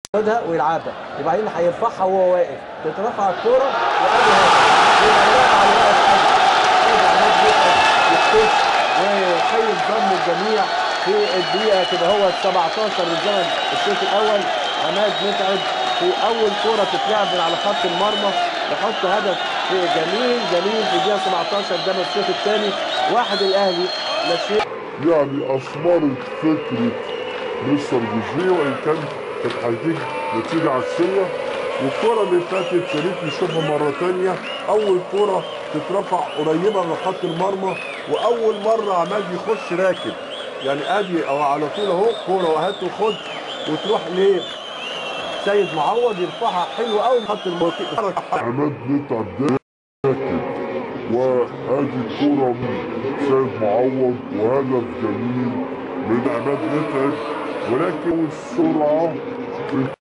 ياخدها ويلعبها وبعدين هيرفعها وهو واقف تترفع الكوره وادي هدف يبقى اللاعب على واقف ادي عماد متعب يكتشف ويحيي ضم الجميع في الدقيقه كده هو 17 من زمن الشوط الاول عماد متعب في اول كوره تتلعب من على خط المرمى يحط هدف في جميل جميل في الدقيقه 17 ده من الشوط الثاني واحد الاهلي لا شيء يعني أثمرت فكرة مستر جوزيه وإن كان كانت هتيجي نتيجة عكسية والكرة اللي فاتت يا ريت نشوفها مرة تانية أول كرة تترفع قريبة من خط المرمى وأول مرة عماد يخش راكب يعني أدي أو على طول أهو كرة وهات وخد وتروح ليه سيد معوض يرفعها حلو قوي خط المرمى عماد متعب راكب وادي الكرة من سيد معوض وهدف جميل من عماد متعب ولكن السرعة